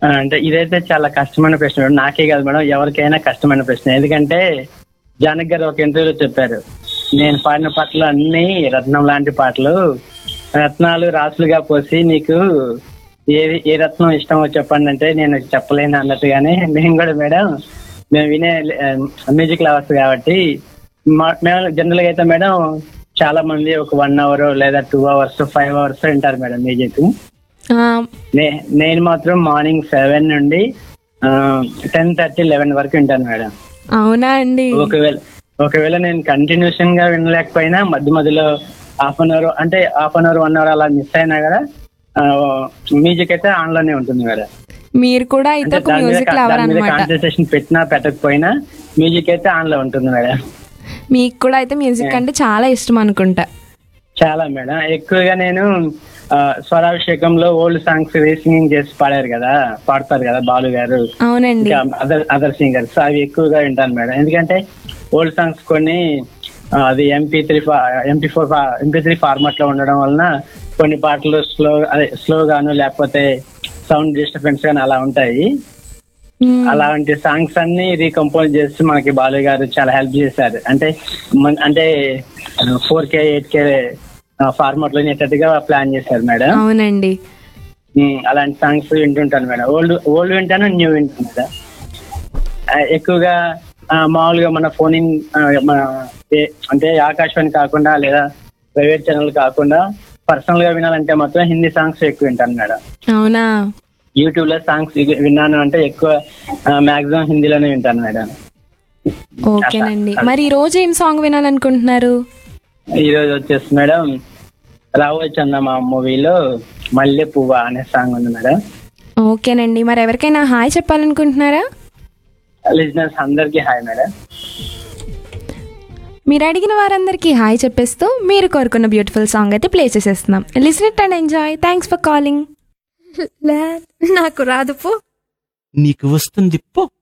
ఆ, అంటే ఇదైతే చాలా కష్టమైన ప్రశ్న మేడం నాకే కాదు మేడం ఎవరికైనా కష్టమైన ప్రశ్న ఎందుకంటే జానక్ గారు ఒక ఇంటర్వ్యూలో చెప్పారు నేను పాడిన పాటలు అన్ని రత్నం లాంటి పాటలు రత్నాలు రాసులుగా పోసి నీకు ఏది ఏ రత్నం ఇష్టమో చెప్పండి అంటే నేను చెప్పలేను అన్నట్టుగానే మేము కూడా మేడం మేము వినే మ్యూజిక్ లవర్స్ కాబట్టి మా- మేము జనరల్ గా అయితే మేడం చాలా మంది ఒక వన్ అవర్ లేదా టూ అవర్స్ ఫైవ్ అవర్స్ వింటారు మేడం మ్యూజిక్ ఆ, నే- నేను మాత్రం మార్నింగ్ సెవెన్ నుండి టెన్ థర్టీ లెవెన్ వరకు వింటాను మేడం అవునా అండి ఒకవేళ ఒకవేళ నేను కంటిన్యూషన్ గా వినలేకపోయినా మధ్య మధ్యలో హాఫ్ అన్ అవర్ అంటే half an hour one hour అలా మిస్ అయినా కూడా మ్యూజిక్ అయితే ఆన్ లోనే ఉంటుంది మేడం మీరు కూడా అయితే అంటే ఒక దాని మీద మ్యూజిక్ లవర్ దాని మీద అనమాట కాన్సన్ట్రేషన్ పెట్టినా పెట్టకపోయినా మ్యూజిక్ అయితే ఆన్ లో ఉంటుంది మేడం మీకు కూడా అయితే మ్యూజిక్ అంటే చాలా ఇష్టం అనుకుంటా చాలా మేడం ఎక్కువగా నేను ఆ, స్వరాభిషేకంలో ఓల్డ్ సాంగ్స్ రీసింగింగ్ చేసి పాడారు కదా పాడతారు కదా బాలు గారు అవునండి ఇంకా అదర్ అదర్ సింగర్స్ అవి ఎక్కువగా వింటాను మేడం ఎందుకంటే ఓల్డ్ సాంగ్స్ కొన్ని ఆ, అది MP three MP four MP three format లో ఉండడం వలన కొన్ని పాటలు స్లో అదే స్లో గాను లేకపోతే సౌండ్ డిస్టర్బెన్స్ గాను అలా ఉంటాయి మ్మ్. అలాంటి సాంగ్స్ అన్ని రీకంపోజ్ చేసి మనకి బాలు గారు చాలా హెల్ప్ చేశారు అంటే మన- అంటే four K eight K format లో వినేటట్టుగా ప్లాన్ చేశారు మేడం అవునండి ఉమ్, అలాంటి సాంగ్స్ వింటుంటాను మేడం ఓల్డ్ ఓల్డ్ వింటాను న్యూ వింటాను మేడం ఆ, ఎక్కువగా ఆ, మామూలుగా మన ఫోన్ ఇన్ మన ఏ- అంటే ఆకాశవాణి కాకుండా లేదా ప్రైవేట్ ఛానల్ కాకుండా పర్సనల్ గా వినాలంటే మాత్రం హిందీ సాంగ్స్ ఎక్కువ వింటాను మేడం అవునా యూట్యూబ్ లో సాంగ్స్ విన్నాను అంటే ఎక్కువ మాక్సిమం హిందీలోనే వింటాను మేడం ఓకేనండి మరి ఈ రోజు ఏం సాంగ్ వినాలనుకుంటున్నారు ఈ రోజు వచ్చేసి మేడం రావో చందమా మూవీలో మల్లె పువ్వ అనే సాంగ్ ఉంది మేడం ఓకేనండి మరి ఎవరికైనా హాయ్ చెప్పాలనుకుంటున్నారా లిజినెస్ అందరికి హాయ్ మేడం మీరు అడిగిన వారందరికీ హాయ్ చెప్పేస్తూ మీరు కోరుకున్న బ్యూటిఫుల్ సాంగ్ అయితే ప్లే చేసేస్తున్నాం listen it and enjoy thanks for calling నాకు రాదు పో నీకు వస్తుంది పో